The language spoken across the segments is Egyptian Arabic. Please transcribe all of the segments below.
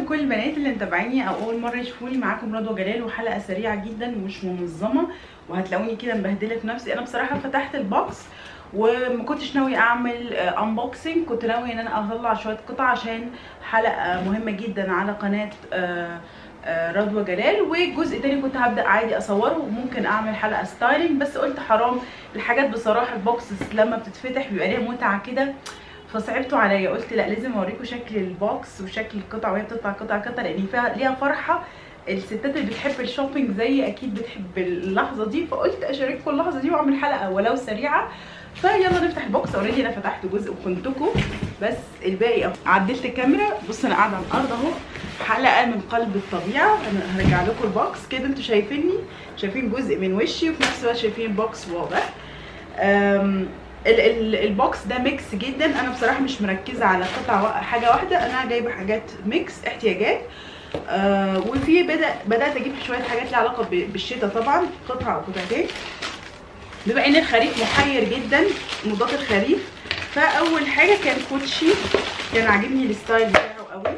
كل البنات اللي متابعيني او اول مره يشوفوني معاكم رضوى جلال وحلقه سريعه جدا ومش منظمه وهتلاقوني كده مبهدله في نفسي انا بصراحه فتحت البوكس وما كنتش ناوي اعمل انبوكسنج كنت ناوي ان انا اطلع شويه قطع عشان حلقه مهمه جدا على قناه آه، آه، رضوى جلال والجزء تاني كنت هبدا عادي اصوره وممكن اعمل حلقه ستايلينج بس قلت حرام الحاجات بصراحه البوكسز لما بتتفتح بيبقى ليها متعه كده فصعبتوا عليا قلت لا لازم اوريكم شكل البوكس وشكل القطع وهي بتطلع قطع قطع لان فيها ليها فرحه الستات اللي بتحب الشوبينج زي اكيد بتحب اللحظه دي فقلت اشارككم اللحظه دي واعمل حلقه ولو سريعه فيلا نفتح البوكس اوريدي انا فتحت جزء وكنتكم بس الباقي اهو عدلت الكاميرا بص انا قاعده على الارض اهو حلقه من قلب الطبيعه انا هرجع لكم البوكس كده انتوا شايفيني شايفين جزء من وشي وفي نفس الوقت شايفين البوكس واضح أم، ال- ال- البوكس ده ميكس جدا انا بصراحه مش مركزه على قطعه وا- حاجه واحده انا جايبه حاجات ميكس احتياجات آه وفي بدا بدات اجيب شويه حاجات ليها علاقه ب- بالشتاء طبعا قطعه او قطعتين بما ان الخريف محير جدا موضات الخريف فاول حاجه كان كوتشي كان عاجبني الستايل بتاعه قوي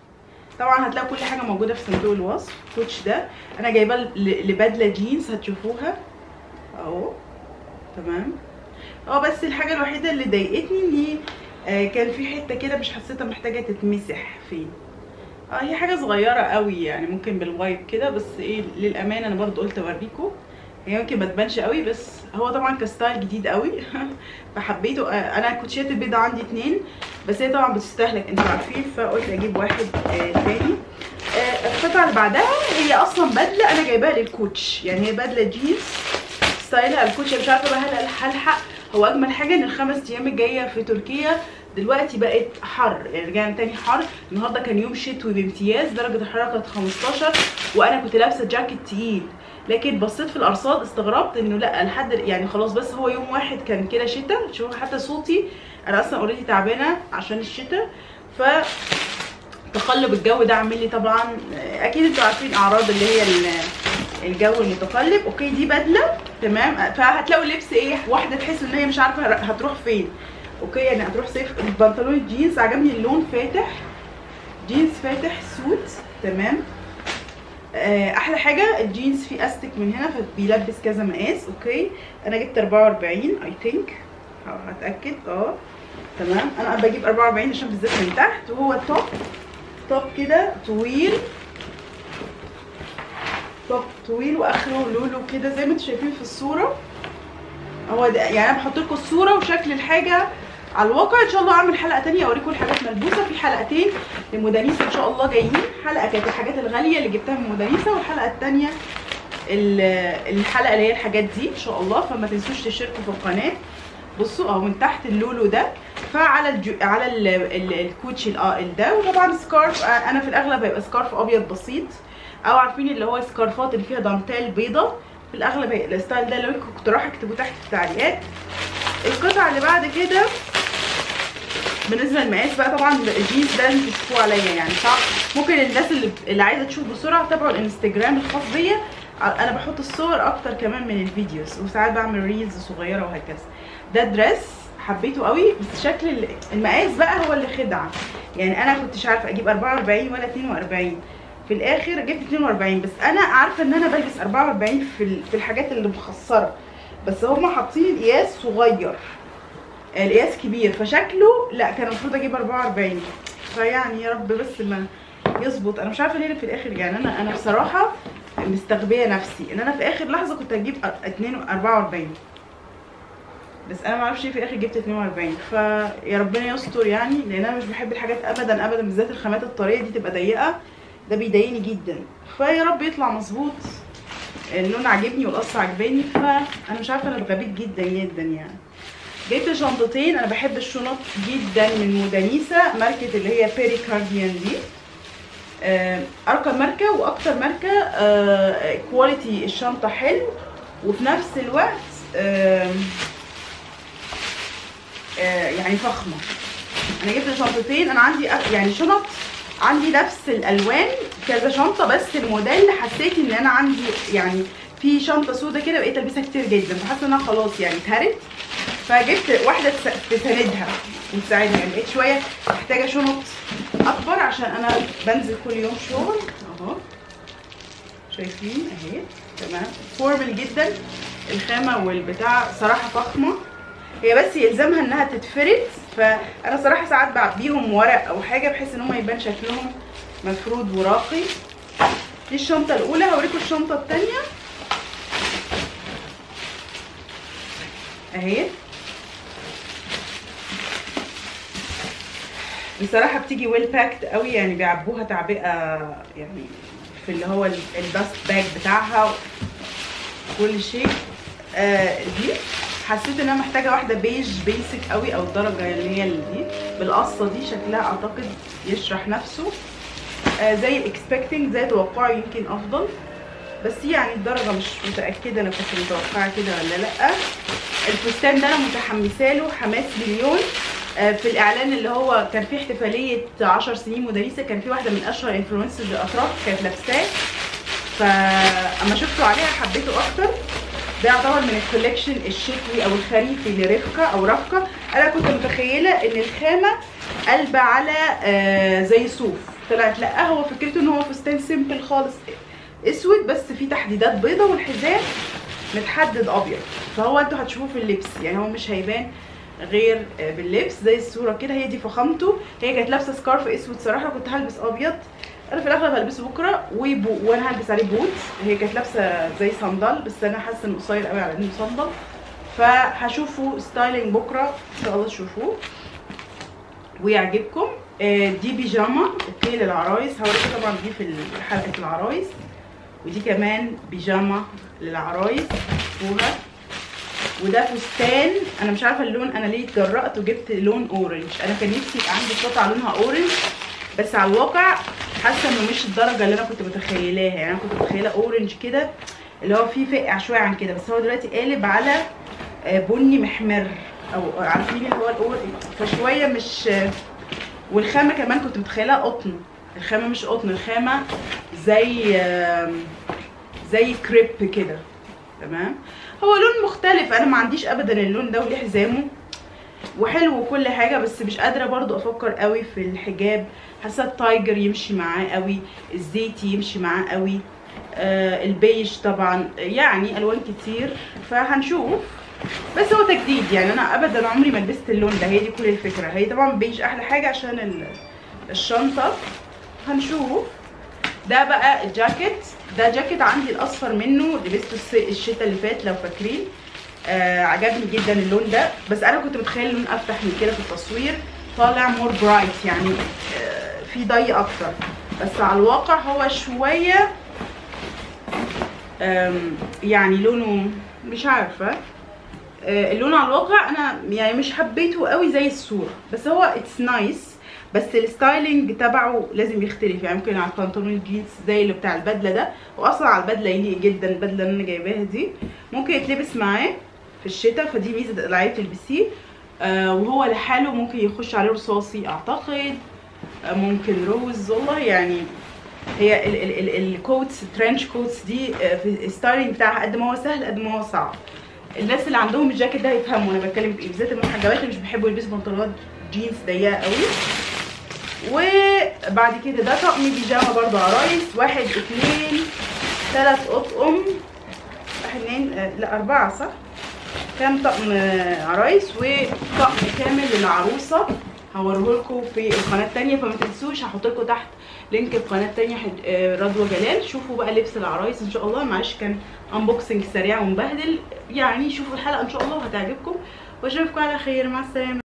طبعا هتلاقوا كل حاجه موجوده في صندوق الوصف كوتش ده انا جايباه ل- لبدله جينز هتشوفوها اهو تمام اه بس الحاجه الوحيده اللي ضايقتني ان آه كان في حته كده مش حسيتها محتاجه تتمسح فين اه هي حاجه صغيره قوي يعني ممكن بالوايب كده بس ايه للامانه انا برضو قلت اوريكم هي يمكن ما تبانش قوي بس هو طبعا كستايل جديد قوي فحبيته آه انا الكوتشيات البيضاء عندي اتنين بس هي طبعا بتستهلك انتوا عارفين فقلت اجيب واحد آه تاني آه القطعه اللي بعدها هي اصلا بدله انا جايباها للكوتش يعني هي بدله جينز ستايلها الكوتش مش عارفه بقى هل هلحق هو اجمل حاجه ان الخمس ايام الجايه في تركيا دلوقتي بقت حر يعني رجعنا تاني حر النهارده كان يوم شتوي بامتياز درجه الحراره كانت 15 وانا كنت لابسه جاكيت تقيل لكن بصيت في الارصاد استغربت انه لا لحد يعني خلاص بس هو يوم واحد كان كده شتاء شوفوا حتى صوتي انا اصلا اوريدي تعبانه عشان الشتاء ف تقلب الجو ده عامل لي طبعا اكيد انتوا عارفين اعراض اللي هي ال- الجو المتقلب اوكي دي بدله تمام فهتلاقوا لبس ايه واحده تحس ان هي مش عارفه هتروح فين اوكي يعني هتروح صيف البنطلون الجينز عجبني اللون فاتح جينز فاتح سوت تمام آه، احلى حاجه الجينز فيه استك من هنا فبيلبس كذا مقاس اوكي انا جبت 44 اي ثينك هتاكد اه تمام انا بجيب 44 عشان بالذات من تحت وهو التوب توب كده طويل توب طويل واخره لولو كده زي ما انتم شايفين في الصوره هو ده يعني انا بحط لكم الصوره وشكل الحاجه على الواقع ان شاء الله اعمل حلقه تانية اوريكم الحاجات ملبوسه في حلقتين لمدانيسه ان شاء الله جايين حلقه كانت الحاجات الغاليه اللي جبتها من مدانيسه والحلقه التانية ال- الحلقه اللي هي الحاجات دي ان شاء الله فما تنسوش تشتركوا في القناه بصوا اهو من تحت اللولو ده فعلى الجو... على ال... ال... الكوتشي ال- ده وطبعا سكارف آه، انا في الاغلب هيبقى سكارف ابيض بسيط او عارفين اللي هو سكارفات اللي فيها دانتيل بيضه في الاغلب هي الستايل ده لو انتوا كنتوا راح اكتبوا تحت في التعليقات القطعه اللي بعد كده بالنسبه للمقاس بقى طبعا الجينز ده لازم تشوفوه عليا يعني صعب ممكن الناس اللي اللي عايزه تشوف بسرعه تابعوا الانستجرام الخاص بيا انا بحط الصور اكتر كمان من الفيديوز وساعات بعمل ريلز صغيره وهكذا ده دريس حبيته قوي بس شكل ال- المقاس بقى هو اللي خدع يعني انا كنتش عارفه اجيب 44 ولا 42 في الاخر جبت 42 بس انا عارفه ان انا بلبس 44 في ال- في الحاجات اللي مخصره بس هما حاطين القياس صغير القياس كبير فشكله لا كان المفروض اجيب 44 فيعني يا رب بس ما يظبط انا مش عارفه ليه في الاخر يعني انا انا بصراحه مستغبيه نفسي ان انا في اخر لحظه كنت هجيب 2 44 بس انا ما اعرفش ليه في الاخر جبت 42 فيا ربنا يستر يعني لان انا مش بحب الحاجات ابدا ابدا بالذات الخامات الطريه دي تبقى ضيقه ده بيضايقني جدا فيا رب يطلع مظبوط اللون عاجبني والقصه عجباني فانا مش عارفه انا اتغبيت جدا جدا يعني جبت شنطتين انا بحب الشنط جدا من مودانيسا ماركه اللي هي بيري كارديان دي آه، ارقى ماركه واكتر ماركه آه، كواليتي الشنطه حلو وفي نفس الوقت آه، آه، يعني فخمه انا جبت شنطتين انا عندي أك- يعني شنط عندي نفس الالوان كذا شنطه بس الموديل حسيت ان انا عندي يعني في شنطه سودا كده بقيت البسها كتير جدا فحاسه انها خلاص يعني اتهرت فجبت واحده تس- تساندها وتساعدني يعني بقيت شويه محتاجه شنط اكبر عشان انا بنزل كل يوم شغل اهو شايفين اهي تمام فورمال جدا الخامه والبتاع صراحه فخمه هي بس يلزمها انها تتفرد فانا صراحه ساعات بعبيهم ورق او حاجه بحيث ان هم يبان شكلهم مفرود وراقي دي الشنطه الاولى هوريكم الشنطه الثانيه اهي بصراحه بتيجي ويل باكد قوي يعني بيعبوها تعبئه يعني في اللي هو الدست باج بتاعها كل شيء آه دي حسيت ان انا محتاجه واحده بيج بيسك قوي او الدرجه اللي هي اللي دي بالقصه دي شكلها اعتقد يشرح نفسه آه زي اكسبكتنج زي توقعي يمكن افضل بس يعني الدرجه مش متاكده انا كنت متوقعه كده ولا لا الفستان ده انا متحمسه له حماس مليون آه في الاعلان اللي هو كان فيه احتفاليه 10 سنين مدرسه كان في واحده من اشهر انفلونسرز الاطراف كانت لابساه فاما شفته عليها حبيته اكتر ده يعتبر من الكوليكشن الشتوي او الخريفي لرفقه او رفقه انا كنت متخيله ان الخامه قلبه على آه زي صوف طلعت لا هو فكرته ان هو فستان سيمبل خالص اسود بس فيه تحديدات بيضه والحزام متحدد ابيض فهو انتوا هتشوفوه في اللبس يعني هو مش هيبان غير باللبس زي الصوره كده هي دي فخامته هي كانت لابسه سكارف اسود صراحه كنت هلبس ابيض انا في الاغلب هلبسه بكره وبو وانا هلبس عليه بوتس هي كانت لابسه زي صندل بس انا حاسه انه قصير قوي على انه صندل فهشوفه ستايلينج بكره ان شاء الله تشوفوه ويعجبكم دي بيجاما اوكي للعرايس هوريكم طبعا دي في حلقه العرايس ودي كمان بيجاما للعرايس شوفوها وده فستان انا مش عارفه اللون انا ليه اتجرأت وجبت لون اورنج انا كان نفسي يبقى عندي قطعه لونها اورنج بس على الواقع حاسه انه مش الدرجه اللي انا كنت متخيلاها يعني انا كنت متخيله اورنج كده اللي هو فيه فقع شويه عن كده بس هو دلوقتي قالب على بني محمر او عارفين اللي هو الاورنج فشويه مش والخامه كمان كنت متخيلها قطن الخامه مش قطن الخامه زي زي كريب كده تمام هو لون مختلف انا ما عنديش ابدا اللون ده وليه حزامه وحلو وكل حاجه بس مش قادره برضو افكر قوي في الحجاب حاسه التايجر يمشي معاه قوي الزيتي يمشي معاه قوي آه البيج طبعا يعني الوان كتير فهنشوف بس هو تجديد يعني انا ابدا عمري ما لبست اللون ده هي دي كل الفكره هي طبعا بيج احلى حاجه عشان الشنطه هنشوف ده بقى الجاكيت ده جاكيت عندي الاصفر منه لبسته الشتاء اللي فات لو فاكرين آه عجبني جدا اللون ده بس انا كنت متخيل اللون افتح من كده في التصوير طالع مور برايت يعني آه في ضي اكتر بس على الواقع هو شويه يعني لونه مش عارفه آه اللون على الواقع انا يعني مش حبيته قوي زي الصوره بس هو اتس نايس بس الستايلينج تبعه لازم يختلف يعني ممكن على البنطلون الجينز زي اللي بتاع البدله ده واصلا على البدله يليق جدا البدله اللي انا جايباها دي ممكن يتلبس معاه في الشتاء فدي ميزه تقلعيه تلبسيه آه وهو لحاله ممكن يخش عليه رصاصي اعتقد آه ممكن روز والله يعني هي الكوتس الترنش كوتس دي آه في الستايلينج بتاعها قد ما هو سهل قد ما هو صعب الناس اللي عندهم الجاكيت ده هيفهموا انا بتكلم في ايه بالذات المحجبات اللي مش بيحبوا يلبسوا بنطلونات جينز ضيقه قوي وبعد كده ده طقم بيجامه برضو عرايس واحد اتنين تلات اطقم واحد اتنين آه لا اربعه صح كام طقم آه عرايس وطقم كامل للعروسه هوريه لكم في القناه التانية فما تنسوش هحط لكم تحت لينك القناه التانية آه رضوى جلال شوفوا بقى لبس العرايس ان شاء الله معلش كان انبوكسنج سريع ومبهدل يعني شوفوا الحلقه ان شاء الله وهتعجبكم واشوفكم على خير مع السلامه